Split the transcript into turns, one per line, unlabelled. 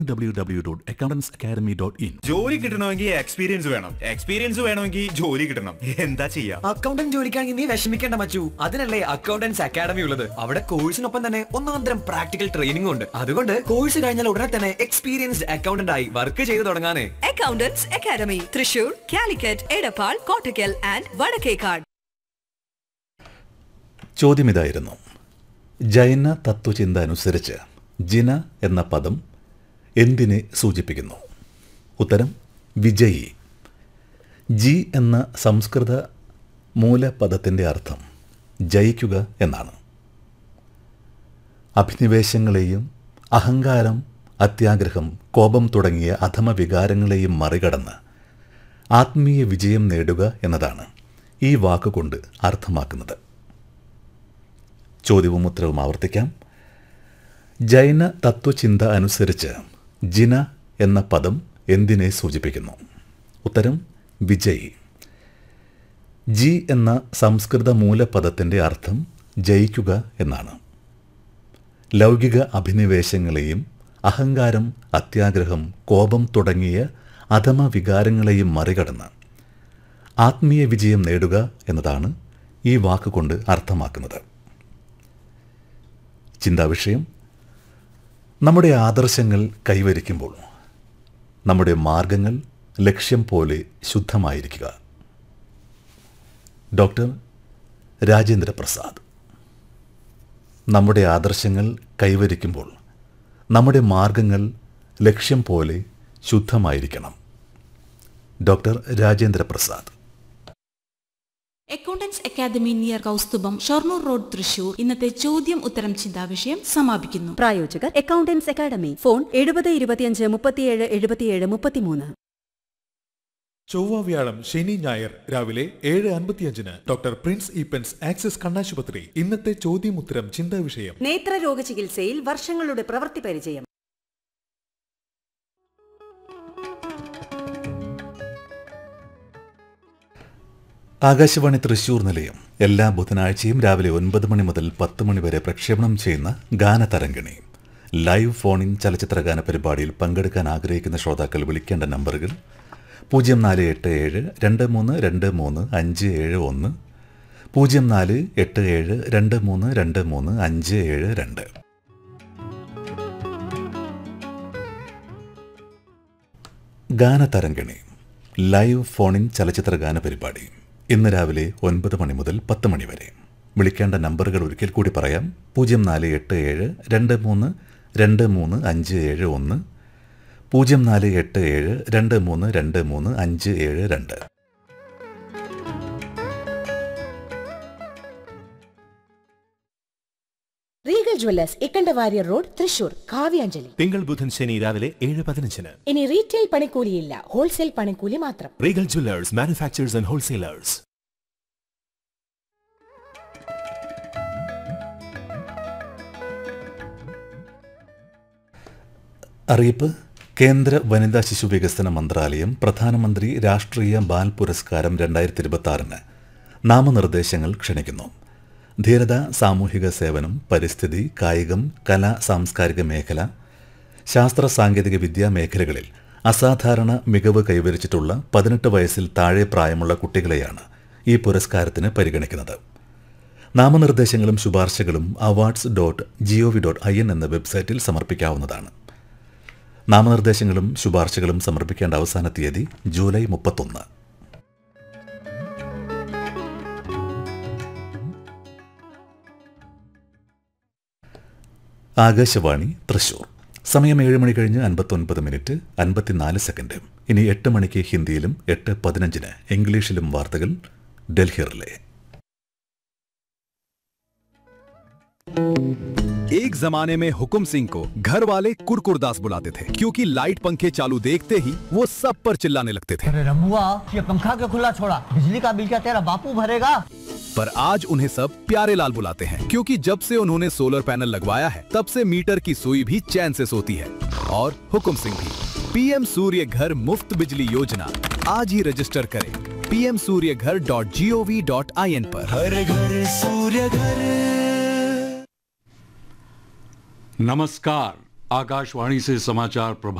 W W dot accountants academy dot in
ജോലി കിട്ടണമെങ്കിൽ experience വേണം എക്സ്പീരിയൻസ് വേണമെങ്കിൽ ജോലി കിട്ടണം എന്താ ചെയ്യാ
അക്കൗണ്ടന്റ് ജോലിക്കാണെങ്കിൽ നീ വിഷമിക്കേണ്ട മച്ചു അതിനല്ലേ അക്കൗണ്ടൻസ് അക്കാദമി ഉള്ളത് അവിടെ കോഴ്സിനൊപ്പം തന്നെ ഒന്നാം തരം പ്രാക്ടിക്കൽ ട്രെയിനിംഗ് ഉണ്ട് അതുകൊണ്ട് കോഴ്സ് കഴിഞ്ഞാൽ ഉടനെ തന്നെ എക്സ്പീരിയൻസ്ഡ് അക്കൗണ്ടന്റ് ആയി വർക്ക് ചെയ്തു തുടങ്ങാനേ
Accountants Academy, Trishur, Calicut, Edapal, Kottakkal and Vadakekad.
ചോദ്യം ഇതായിരുന്നു ജൈന തത്വചിന്ത അനുസരിച്ച് ജിന എന്ന പദം എന്തിനെ സൂചിപ്പിക്കുന്നു ഉത്തരം വിജയി ജി എന്ന സംസ്കൃത മൂലപദത്തിൻ്റെ അർത്ഥം ജയിക്കുക എന്നാണ് അഭിനിവേശങ്ങളെയും അഹങ്കാരം അത്യാഗ്രഹം കോപം തുടങ്ങിയ അധമ വികാരങ്ങളെയും മറികടന്ന് ആത്മീയ വിജയം നേടുക എന്നതാണ് ഈ വാക്കുകൊണ്ട് അർത്ഥമാക്കുന്നത് ചോദ്യവും ഉത്തരവും ആവർത്തിക്കാം ജൈന തത്വചിന്ത അനുസരിച്ച് ജിന എന്ന പദം എന്തിനെ സൂചിപ്പിക്കുന്നു ഉത്തരം വിജയി ജി എന്ന സംസ്കൃത മൂലപദത്തിൻ്റെ അർത്ഥം ജയിക്കുക എന്നാണ് ലൗകിക അഭിനിവേശങ്ങളെയും അഹങ്കാരം അത്യാഗ്രഹം കോപം തുടങ്ങിയ അധമ വികാരങ്ങളെയും മറികടന്ന് ആത്മീയ വിജയം നേടുക എന്നതാണ് ഈ വാക്കുകൊണ്ട് അർത്ഥമാക്കുന്നത് ചിന്താവിഷയം നമ്മുടെ ആദർശങ്ങൾ കൈവരിക്കുമ്പോൾ നമ്മുടെ മാർഗങ്ങൾ ലക്ഷ്യം പോലെ ശുദ്ധമായിരിക്കുക ഡോക്ടർ രാജേന്ദ്ര പ്രസാദ് നമ്മുടെ ആദർശങ്ങൾ കൈവരിക്കുമ്പോൾ നമ്മുടെ മാർഗങ്ങൾ ലക്ഷ്യം പോലെ ശുദ്ധമായിരിക്കണം doctor Rajendra Prasad
accountants academy near Kaustubham Shoranur road Thrissur ഇന്നത്തെ ചോദ്യം ഉത്തരം ചിന്താവിഷയം സമാപിക്കുന്നു
പ്രായോജകർ അക്കൗണ്ടൻസ് അക്കാദമി ഫോൺ എഴുപത് ഇരുപത്തിയഞ്ച് മുപ്പത്തിയേഴ് എഴുപത്തിയേഴ് മുപ്പത്തിമൂന്ന്
ചൊവ്വ വ്യാഴം ശനി ഞായർ രാവിലെ ഏഴ് അൻപത്തിയഞ്ചിന് ഡോക്ടർ പ്രിൻസ് ഈപ്പൻസ് ആക്സിസ് കണ്ണാശുപത്രി ഇന്നത്തെ ചോദ്യം ഉത്തരം ചിന്താ വിഷയം
നേത്രരോഗ ചികിത്സയിൽ വർഷങ്ങളുടെ പ്രവൃത്തി പരിചയം
ആകാശവാണി തൃശൂർ നിലയം എല്ലാ ബുധനാഴ്ചയും രാവിലെ ഒൻപത് മണി മുതൽ പത്ത് മണി വരെ പ്രക്ഷേപണം ചെയ്യുന്ന ഗാനതരംഗിണി ലൈവ് ഫോണിൻ ചലച്ചിത്രഗാന പരിപാടിയിൽ പങ്കെടുക്കാൻ ആഗ്രഹിക്കുന്ന ശ്രോതാക്കൾ വിളിക്കേണ്ട നമ്പറുകൾ പൂജ്യം നാല് എട്ട് ഏഴ് രണ്ട് മൂന്ന് രണ്ട് മൂന്ന് അഞ്ച് ഏഴ് ഒന്ന് പൂജ്യം നാല് എട്ട് ഏഴ് രണ്ട് മൂന്ന് രണ്ട് മൂന്ന് അഞ്ച് ഏഴ് രണ്ട് ഗാനതരംഗിണി ലൈവ് ഫോണിൻ ചലച്ചിത്ര ഗാന പരിപാടി ഇന്ന് രാവിലെ ഒൻപത് മണി മുതൽ പത്ത് മണി വരെ വിളിക്കേണ്ട നമ്പറുകൾ ഒരിക്കൽ കൂടി പറയാം പൂജ്യം നാല് എട്ട് ഏഴ് രണ്ട് മൂന്ന് രണ്ട് മൂന്ന് അഞ്ച് ഏഴ് ഒന്ന് പൂജ്യം നാല് എട്ട് ഏഴ് രണ്ട് മൂന്ന് രണ്ട് മൂന്ന് അഞ്ച് ഏഴ് രണ്ട്
Regal Jewellers Ikkandawarrier road Thrissur Kavyanjali
തിങ്കൾ ബുധൻ ശനി രാവിലെ ഏഴ് പതിനഞ്ചിന്
ഇനി റീറ്റെയിൽ പണിക്കൂലിയില്ല ഹോൾസെയിൽ പണിക്കൂലി മാത്രം
Regal Jewellers manufacturers and wholesalers
അറിയിപ്പ് കേന്ദ്ര വനിതാ ശിശു വികസന മന്ത്രാലയം പ്രധാനമന്ത്രി രാഷ്ട്രീയ ബാൽ പുരസ്കാരം രണ്ടായിരത്തി ഇരുപത്തി ആറിന് നാമനിർദ്ദേശങ്ങൾ ക്ഷണിക്കുന്നു ധീരത സാമൂഹിക സേവനം പരിസ്ഥിതി കായികം കല സാംസ്കാരിക മേഖല ശാസ്ത്ര സാങ്കേതിക വിദ്യാ മേഖലകളിൽ അസാധാരണ മികവ് കൈവരിച്ചിട്ടുള്ള പതിനെട്ട് വയസ്സിൽ താഴെ പ്രായമുള്ള കുട്ടികളെയാണ് ഈ പുരസ്കാരത്തിന് പരിഗണിക്കുന്നത് നാമനിർദ്ദേശങ്ങളും ശുപാർശകളും awards dot G O V dot I N എന്ന വെബ്സൈറ്റിൽ സമർപ്പിക്കാവുന്നതാണ് നാമനിർദ്ദേശങ്ങളും ശുപാർശകളും സമർപ്പിക്കേണ്ട അവസാന തീയതി ജൂലൈ മുപ്പത്തൊന്ന് ആകാശവാണി തൃശൂർ സമയം ഏഴ് മണി കഴിഞ്ഞ് അൻപത്തൊൻപത് മിനിറ്റ് അൻപത്തിനാല് സെക്കൻഡ് ഇനി എട്ട് മണിക്ക് ഹിന്ദിയിലും എട്ട് പതിനഞ്ചിന് ഇംഗ്ലീഷിലും വാർത്തകൾ ഡൽഹി റിലേ
एक जमाने में हुकुम सिंह को घर वाले कुरकुरदास बुलाते थे क्योंकि लाइट पंखे चालू देखते ही वो सब पर चिल्लाने लगते थे
अरे रमुआ ये पंखा क्यों खुला छोड़ा बिजली का बिल क्या तेरा बापू भरेगा
पर आज उन्हें सब प्यारे लाल बुलाते हैं क्योंकि जब से उन्होंने सोलर पैनल लगवाया है तब से मीटर की सुई भी चैन से सोती है और हुकुम सिंह भी पीएम सूर्य घर मुफ्त बिजली योजना आज ही रजिस्टर करें PM Surya Ghar dot G O V dot I N पर
हर घर सूर्य घर
नमस्कार
आकाशवाणी से समाचार प्रभाव